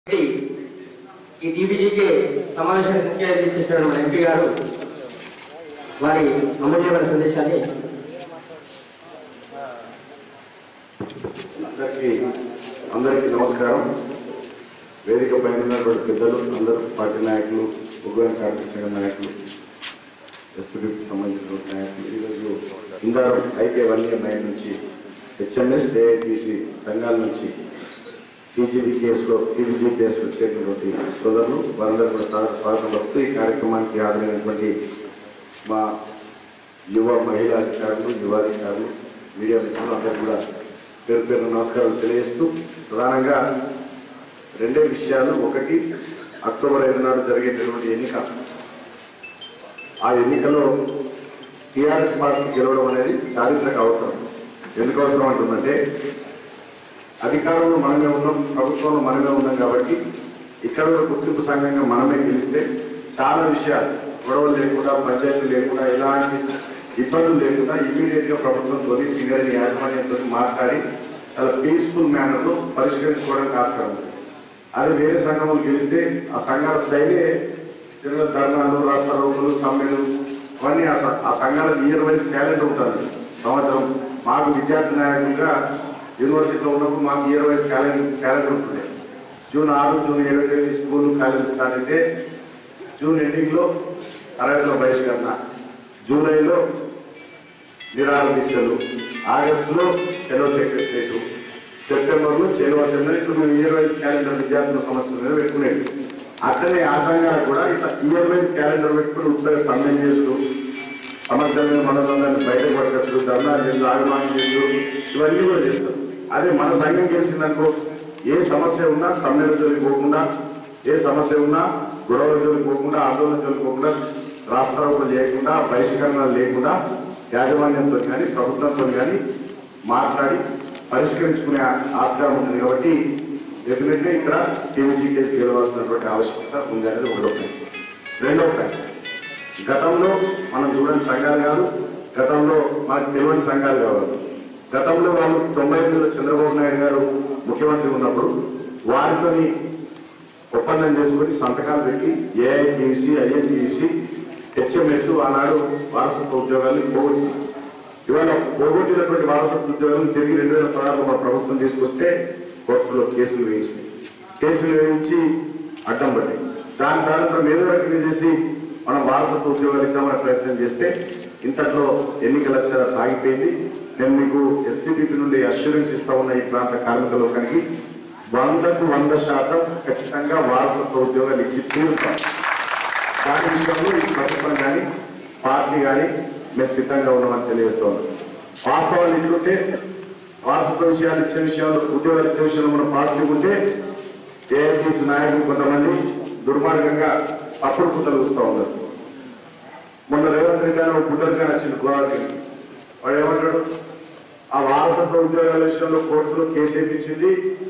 ఈ టీబీజీకి సమావేశానికి ముఖ్య అతిథి చేసిన మన ఎంపీ గారు వారి అమూల్యమైన సందేశాన్ని అందరికీ అందరికీ నమస్కారం వేదిక పైన ఉన్నటువంటి పెద్దలు అందరూ పార్టీ నాయకులు ఉగ్రణ కార్మిక సంఘ నాయకులు ఎస్పీడీకి సంబంధించిన నాయకులు ఈరోజు Indaram IK one year nine నుంచి హెచ్ఎంఎస్ ఏఐటీసీ సంఘాల నుంచి టీజీబీ కేసులో టీజీబీ కేసులో చేరినటువంటి సోదరులు వారందరూ కూడా స్వాగత స్వాగతం పలుకుతూ ఈ కార్యక్రమానికి హాజరైనటువంటి మా యువ మహిళా అధికారులు యువాధికారులు మీడియా మిత్రులు అందరూ కూడా పేరు పేరు నమస్కారాలు తెలియజేస్తూ ప్రధానంగా రెండే విషయాలు ఒకటి అక్టోబర్ ఐదు నాడు జరిగేటటువంటి ఎన్నిక ఆ ఎన్నికలో టీఆర్ఎస్ పార్టీ గెలవడం అనేది చారిత్రక అవసరం ఎందుకు అవసరం అంటుందంటే అధికారంలో మనమే ఉన్నాం ప్రభుత్వంలో మనమే ఉన్నాం కాబట్టి ఇక్కడ కూడా గుర్తింపు సంఘంగా మనమే గెలిస్తే చాలా విషయాలు గొడవలు లేకుండా పంచాయతీలు లేకుండా ఎలాంటి ఇబ్బందులు లేకుండా ఇమీడియట్ గా ప్రభుత్వంతో సింగరేణి యాజమాన్యంతో మాట్లాడి చాలా పీస్ఫుల్ మేనర్ లో పరిష్కరించుకోవడానికి ఆస్కారం ఉంది అదే వేరే సంఘములు గెలిస్తే ఆ సంఘాల స్టైలే తిరుగు ధర్నాలు రాస్తా రోగులు సమ్మెలు అవన్నీ ఆ స- ఆ సంఘాలకు ఇయర్ వైజ్ క్యాలెండర్ ఉంటుంది సంవత్సరం మాకు విద్యార్థి నాయకులుగా యూనివర్సిటీలో ఉన్నప్పుడు మాకు ఇయర్ వైజ్ క్యాలెండర్ క్యాలెండర్ ఉంటుండే జూన్ ఆరు జూన్ ఏడో తేదీ స్కూల్ కాలేజ్ స్టార్ట్ అయితే జూన్ ఎండింగ్లో తరగతిలో బహిష్కరణ జూలైలో నిరాహార దీక్షలు ఆగస్టులో చెలో సెక్రటరేట్ సెప్టెంబర్లో చెలో అసెంబ్లీ ఇట్లా మేము ఇయర్ వైజ్ క్యాలెండర్ విద్యార్థుల సమస్యల మీద పెట్టుకునేది అట్లనే ఆ సంఘాలకు కూడా ఇట్లా ఇయర్ వైజ్ క్యాలెండర్ పెట్టుకుని ఉత్తర సమ్మె చేసుడు సమస్యల మీద మనోదండాన్ని బయటకు పట్టుకొచ్చు ధర్నా చేసుడు ఆగమానం చేసుడు ఇవన్నీ కూడా చేస్తారు అదే మన సంఘం గెలిచిందనుకో ఏ సమస్య ఉన్నా సమ్మెల జోలికి పోకుండా ఏ సమస్య ఉన్నా గొడవల జోలికి పోకుండా ఆందోళన జోలికి పోకుండా రాష్ట్రాలు చేయకుండా బహిష్కరణలు లేకుండా యాజమాన్యంతో కానీ ప్రభుత్వంతో కానీ మాట్లాడి పరిష్కరించుకునే ఆస్కారం ఉంటుంది కాబట్టి డెఫినెట్గా ఇక్కడ టీవీజీ కేసు గెలవాల్సినటువంటి ఆవశ్యకత ఉంది అనేది ఒకటో పాయింట్ రెండో పాయింట్ గతంలో మనం చూడని సంఘాలు కాదు గతంలో మనకు తెలియని సంఘాలు కావాలి గతంలో వాళ్ళు తొంభై ఎనిమిదిలో చంద్రబాబు నాయుడు గారు ముఖ్యమంత్రి ఉన్నప్పుడు వారితోని ఒప్పందం చేసుకొని సంతకాలు పెట్టి ఏఐటీసీ ఐఎన్టీసీ హెచ్ఎంఎస్ ఆనాడు వారసత్వ ఉద్యోగాలు పోగొట్టి ఇవాళ పోగొట్టినటువంటి వారసత్వ ఉద్యోగాలను తిరిగి రెండు వేల పదహారులో మన ప్రభుత్వం తీసుకొస్తే కోర్టులో కేసులు వేయించింది కేసులు వేయించి అడ్డం పడ్డాయి దాని దానితో ఏదో రకంగా చేసి మనం వారసత్వ ఉద్యోగాలు ఇద్దామనే ప్రయత్నం చేస్తే ఇంతట్లో ఎన్నికల చేత ఆగిపోయింది నేను మీకు ఎస్టీపీపీ నుండి అష్యూరెన్స్ ఇస్తా ఉన్న ఈ ప్రాంత కార్మిక లోకానికి వందకు వంద శాతం ఖచ్చితంగా వారసత్వ ఉద్యోగాలు ఇచ్చి తీరుతాం దాని విషయంలో ఈ ప్రభుత్వం కానీ పార్టీ కానీ మేము సిద్ధంగా ఉన్నామని తెలియజేస్తున్నాం వాస్తవాలు ఇట్లుంటే వారసత్వ విషయాలు ఇచ్చే విషయాలు ఉద్యోగాలు ఇచ్చే విషయంలో మనం పాజిటివ్ ఉంటే ఏఐటీసీ నాయకులు కొంతమంది దుర్మార్గంగా అప్పుడు కుతలు చూస్తూ ఉన్నారు మొన్న రేవంత్ రెడ్డి అని ఒక బుద్ధంగా నచ్చింది గోదావరికి వాడు ఏమంటాడు ఆ వారసత్వ ఉద్యోగాల విషయంలో కోర్టులో కేసు వేయించింది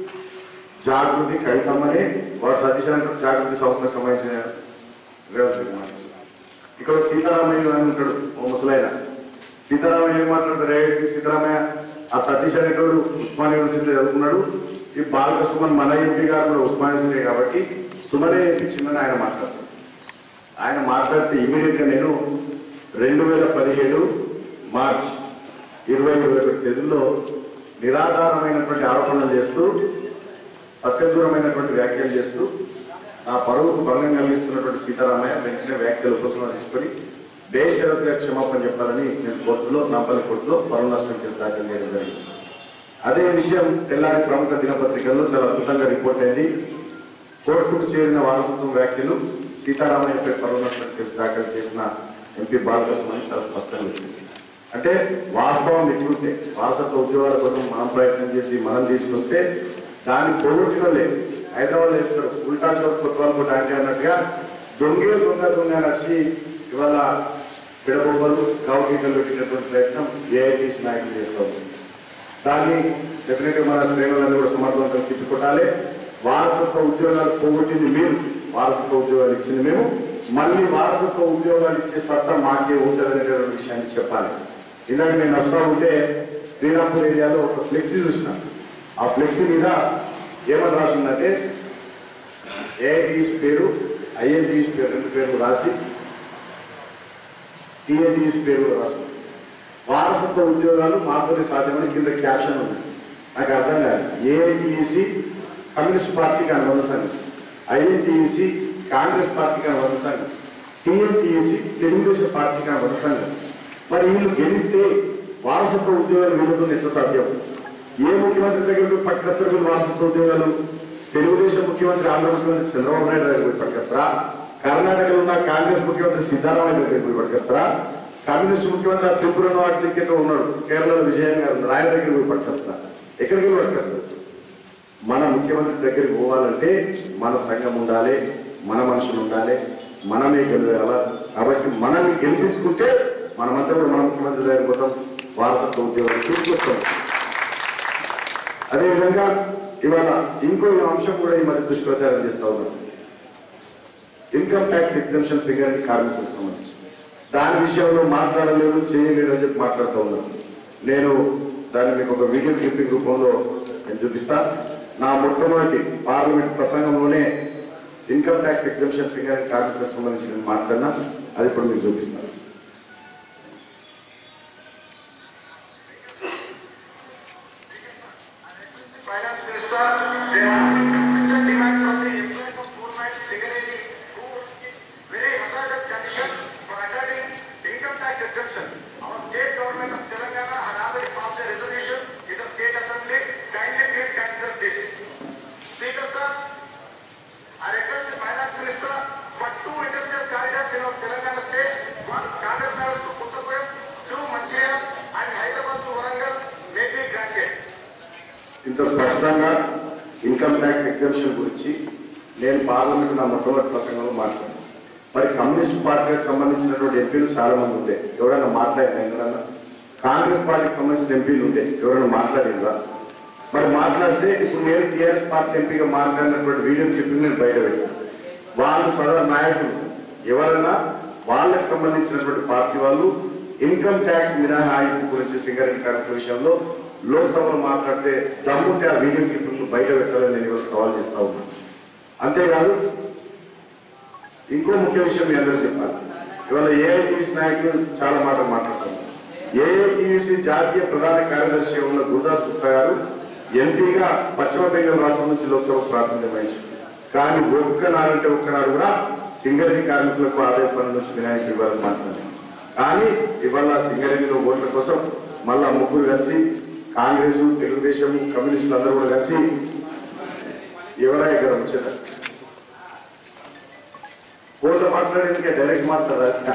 జాగృతి కవితమ్మని వాడు సతీష్ అంటారు జాగృతి సంస్థకు సంబంధించిన రేవంత్ రెడ్డి మాట ఇక్కడ సీతారామయ్య అని ఉంటాడు ఓ ముసలైన సీతారామయ్య ఏం మాట్లాడతారు రేవంత్ సీతారామయ్య ఆ సతీష్ అనేటోడు ఉస్మాన్ యూనివర్సిటీ చదువుకున్నాడు ఈ బాలక సుమన్ మన ఎంపీ గారు కూడా ఉస్మాన్ యూనివర్సిటీ కాబట్టి సుమనే ఇప్పించిందని ఆయన మాట్లాడతారు ఆయన మాట్లాడితే ఇమీడియట్ గా నేను రెండు వేల పదిహేడు మార్చ్ ఇరవై ఇరవై ఒకటి తేదీల్లో నిరాధారమైనటువంటి ఆరోపణలు చేస్తూ సత్యదూరమైనటువంటి వ్యాఖ్యలు చేస్తూ ఆ పరువుకు భంగం కలిగిస్తున్నటువంటి సీతారామయ్య వెంటనే వ్యాఖ్యలు ఉపసంహరించుకొని బేషరతుగా క్షమాపణ చెప్పాలని నేను కోర్టులో నాపల్లి కోర్టులో పరువు నష్టం కేసు దాఖలు చేయడం జరిగింది అదే విషయం తెల్లారి ప్రముఖ దినపత్రికల్లో చాలా అద్భుతంగా రిపోర్ట్ అయింది కోర్టుకు చేరిన వారసత్వం వ్యాఖ్యలు సీతారామయ్యపై పరువు నష్టం కేసు దాఖలు చేసిన ఎంపీ బాలకృష్ణ చాలా స్పష్టంగా వచ్చింది అంటే వాస్తవం ఎట్లుంటే వారసత్వ ఉద్యోగాల కోసం మనం ప్రయత్నం చేసి మనం తీసుకొస్తే దాన్ని పోగొట్టిన లేదు హైదరాబాద్ చెప్తారు ఉల్టా చౌక్ కొత్తవాళ్ళు కూడా అంటే అన్నట్టుగా దొంగే దొంగ దొంగ నడిచి ఇవాళ పిడబొబ్బలు గౌకీకలు పెట్టినటువంటి ప్రయత్నం ఏఐటీసీ నాయకులు చేస్తూ ఉంది దాన్ని డెఫినెట్గా మన శ్రేణులన్నీ కూడా సమర్థవంతంగా తిప్పికొట్టాలి వారసత్వ ఉద్యోగాలు పోగొట్టింది మీరు వారసత్వ ఉద్యోగాలు ఇచ్చింది మేము మళ్ళీ వారసత్వ ఉద్యోగాలు ఇచ్చే సత్తా మాకే ఉంటుంది అనేటువంటి విషయాన్ని చెప్పాలి ఇందాక నేను వస్తా ఉంటే శ్రీరాంపూర్ ఏరియాలో ఒక ఫ్లెక్సీ చూసిన ఆ ఫ్లెక్సీ మీద ఏమని రాసిందంటే ఏఐటీస్ పేరు ఐఎన్టీస్ పేరు రెండు పేర్లు రాసి టీఎన్టీస్ పేరు కూడా రాసి వారసత్వ ఉద్యోగాలు మాతోనే సాధ్యమని కింద క్యాప్షన్ ఉంది నాకు అర్థం కాదు ఏఐటీయూసి కమ్యూనిస్ట్ పార్టీకి అనుబంధ సంఘం ఐఎన్టీయూసి కాంగ్రెస్ పార్టీకి అనుబంధ సంఘం టీఎన్టీయూసి తెలుగుదేశం పార్టీకి అనుబంధ సంఘం మరి వీళ్ళు గెలిస్తే వారసత్వ ఉద్యోగాలు వీళ్ళతో ఎట్లా సాధ్యం ఏ ముఖ్యమంత్రి దగ్గర పోయి పట్టుకొస్తారు వీళ్ళు వారసత్వ ఉద్యోగాలు తెలుగుదేశం ముఖ్యమంత్రి ఆంధ్ర ముఖ్యమంత్రి చంద్రబాబు నాయుడు దగ్గర పోయి పట్టుకొస్తారా కర్ణాటకలో ఉన్న కాంగ్రెస్ ముఖ్యమంత్రి సిద్ధారామయ్య దగ్గర పోయి పట్టుకొస్తారా కమ్యూనిస్ట్ ముఖ్యమంత్రి ఆ త్రిపురలో అట్లీకెట్ ఉన్నాడు కేరళలో విజయన్ గారు ఉన్నారు. ఆయన దగ్గర పోయి పట్టుకొస్తారా ఎక్కడికి వెళ్ళి పట్టుకొస్తారు మన ముఖ్యమంత్రి దగ్గరికి పోవాలంటే మన సంఘం ఉండాలి మన మనుషులు ఉండాలి మనమే గెలవాల కాబట్టి మనల్ని గెలిపించుకుంటే మనమంతా కూడా మన ముఖ్యమంత్రి దగ్గర పోతాం వారసత్వ ఉద్యోగాలు తీసుకొస్తాం అదేవిధంగా ఇవాళ ఇంకో అంశం కూడా ఈ మధ్య దుష్ప్రచారం చేస్తా ఉన్నాం ఇన్కమ్ ట్యాక్స్ ఎగ్జామ్షన్ సింగర్ కార్మికులకు సంబంధించి దాని విషయంలో మాట్లాడలేదు చేయలేదు అని చెప్పి మాట్లాడుతూ ఉన్నాను నేను దాన్ని మీకు ఒక వీడియో క్లిప్పింగ్ రూపంలో నేను చూపిస్తా నా మొట్టమొదటి పార్లమెంట్ ప్రసంగంలోనే ఇన్కమ్ ట్యాక్స్ ఎగ్జామ్షన్ సింగర్ కార్మికులకు సంబంధించి నేను మాట్లాడినా అది ఇప్పుడు మీకు చూపిస్తాను Finance Minister, there has been consistent demand from the employees of coal mines Singareni who work in very hazardous conditions for attaining income tax exemption. Our state government of Telangana had already passed a resolution in the state assembly. Kindly please consider this. Speaker sir, I request the finance minister for two industrial corridors in our Telangana state, one Congress Nagar to Kuttapuram, two Manchirial and Hyderabad to Warangal may be granted. ఇంత స్పష్టంగా income tax exemption గురించి నేను parliament నా మొట్టమొదటి ప్రసంగంలో మాట్లాడాను మరి communist పార్టీకి సంబంధించినటువంటి ఎంపీలు చాలా మంది ఉండే ఎవరైనా మాట్లాడినా ఎవరైనా కాంగ్రెస్ పార్టీకి సంబంధించిన ఎంపీలు ఉండే ఎవరైనా మాట్లాడినరా మరి మాట్లాడితే ఇప్పుడు నేను టీఆర్ఎస్ పార్టీ ఎంపీగా మాట్లాడినటువంటి వీడియో క్లిప్పింగ్ నేను బయట పెట్టాను వాళ్ళు సదరు నాయకులు ఎవరైనా వాళ్ళకి సంబంధించినటువంటి పార్టీ వాళ్ళు ఇన్కమ్ ట్యాక్స్ మినహాయింపు గురించి సింగరేణి కార్మికుల విషయంలో లోక్సభలో మాట్లాడితే దమ్ముంటే ఆ వీడియో క్లిప్పింగ్ బయట పెట్టాలని నేను ఇవాళ సవాల్ చేస్తా ఉన్నాను అంతేకాదు ఇంకో ముఖ్య విషయం మీ అందరూ చెప్పాలి ఇవాళ ఏఐటీసీ నాయకులు చాలా మాటలు మాట్లాడతారు ఏఐటీసీ జాతీయ ప్రధాన కార్యదర్శి ఉన్న గురుదాస్ గుప్తా గారు ఎంపీగా పశ్చిమ బెంగాల్ రాష్ట్రం నుంచి లోక్సభ ప్రాతినిధ్యం వహించారు కానీ ఒక్కనాడంటే ఒక్కనాడు కూడా సింగరేణి కార్మికులకు ఆదాయ పన్ను నుంచి వినాయక ఇవ్వాలని మాట్లాడారు కానీ ఇవాళ సింగరేణిలో ఓట్ల కోసం మళ్ళా ముగ్గురు కలిసి కాంగ్రెస్ తెలుగుదేశం కమ్యూనిస్టులు అందరూ కూడా కలిసి ఎవరా ఇక్కడ వచ్చేటారు ఫోన్లో మాట్లాడేందుకే డైరెక్ట్ మాట్లాడాలి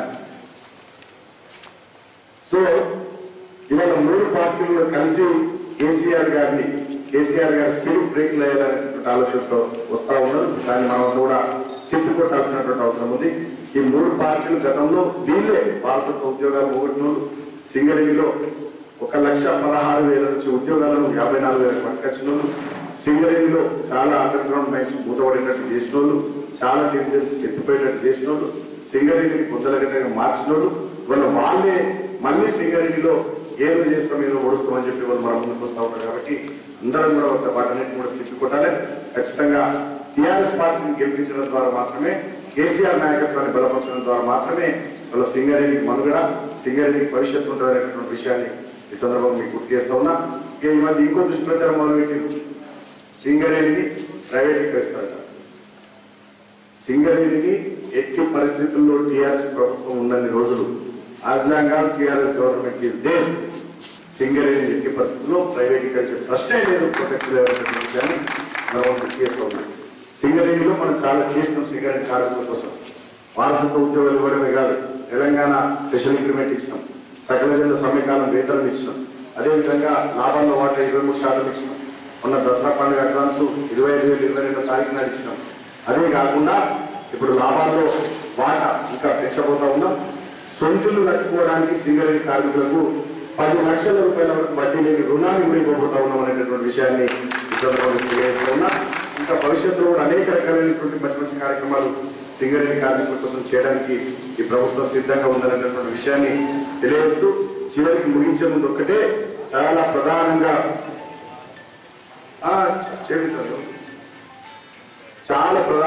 సో ఇవాళ మూడు పార్టీలు కలిసి కేసీఆర్ గారిని కేసీఆర్ గారి స్పీడ్ బ్రేక్ వేయాలనేటువంటి ఆలోచనతో వస్తా ఉన్నారు దాన్ని మనం కూడా తిప్పికొట్టాల్సినటువంటి అవసరం ఉంది ఈ మూడు పార్టీలు గతంలో వీళ్ళే వారసత్వ ఉద్యోగాలు పోగొట్టిన సింగరేణిలో ఒక లక్ష పదహారు వేల నుంచి ఉద్యోగాలను యాభై నాలుగు వేలకు పట్టుకొచ్చిన వాళ్ళు సింగరేణిలో చాలా అండర్ గ్రౌండ్ మైన్స్ మూతపడినట్టు చేసిన వాళ్ళు చాలా డివిజన్స్ ఎత్తిపోయేటట్టు చేసిన వాళ్ళు సింగరేణిని పొందలగట్టగా మార్చిన వాళ్ళు వాళ్ళ వాళ్ళే మళ్ళీ సింగరేణిలో ఏదో చేస్తాం ఏదో ఓడుస్తామని చెప్పి వాళ్ళు మన ముందుకు వస్తూ ఉంటారు కాబట్టి అందరం కూడా ఒక వాటన్నిటిని కూడా తిప్పికొట్టాలి ఖచ్చితంగా టీఆర్ఎస్ పార్టీని గెలిపించడం ద్వారా మాత్రమే కేసీఆర్ నాయకత్వాన్ని బలపరచడం ద్వారా మాత్రమే వాళ్ళ సింగరేణికి మనుగడ సింగరేణికి భవిష్యత్తు ఉంటుందనేటువంటి విషయాన్ని ఈ సందర్భంగా మీకు గుర్తు చేస్తా ఉన్నా ఇక ఈ మధ్య ఇంకో దుష్ప్రచారం మొదలుపెట్టింది సింగరేణిని ప్రైవేటీకరిస్తారట సింగరేణిని ఎట్టి పరిస్థితుల్లో టీఆర్ఎస్ ప్రభుత్వం ఉన్నన్ని రోజులు as long as TRS government is there Singareni ఎట్టి పరిస్థితుల్లో ప్రైవేటీకరించే ప్రశ్నే లేదు ప్రసక్తి లేదనేటువంటి విషయాన్ని మనం గుర్తు చేస్తూ ఉన్నాం సింగరేణిలో మనం చాలా చేసినాం సింగరేణి కార్మికుల కోసం వారసత్వ ఉద్యోగాలు ఇవ్వడమే కాదు తెలంగాణ స్పెషల్ ఇంక్రిమెంట్ ఇచ్చినాం సకల జిల్లా సమయకాలం వేతనం ఇచ్చినాం అదేవిధంగా లాభాల్లో వాటా ఇరవై మూడు శాతం ఇచ్చినాం మొన్న దసరా పండుగ అడ్వాన్స్ ఇరవై ఐదు వేలు ఇరవై రెండో తారీఖు నాడు ఇచ్చినాం అదే కాకుండా ఇప్పుడు లాభాల్లో వాటా ఇంకా పెంచబోతా ఉన్నాం సొంతులు కట్టుకోవడానికి సింగరేణి కార్మికులకు పది లక్షల రూపాయల వరకు వడ్డీ లేని రుణాన్ని కూడా ఇవ్వబోతా ఉన్నాం అనేటటువంటి విషయాన్ని ఈ సందర్భంగా తెలియజేస్తూ ఉన్నా ఇంకా భవిష్యత్తులో కూడా అనేక రకాలైనటువంటి మంచి మంచి కార్యక్రమాలు సింగరేణి కార్మికుల కోసం చేయడానికి ఈ ప్రభుత్వం సిద్ధంగా ఉందనేటటువంటి విషయాన్ని తెలియజేస్తూ చివరికి ముగించే ముందు ఒక్కటే చాలా ప్రధానంగా ఆ, చేపిస్తారు చాలా ప్రధానమైనది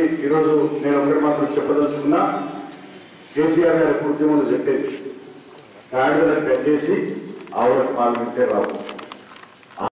ఈరోజు నేను ఒకటి మాత్రం చెప్పదలుచుకున్నా కేసీఆర్ గారి ఎప్పుడు ఉద్యమంలో చెప్పేది గాడిదలకు కట్టేసి ఆవులకు పాలు పెట్టే రావు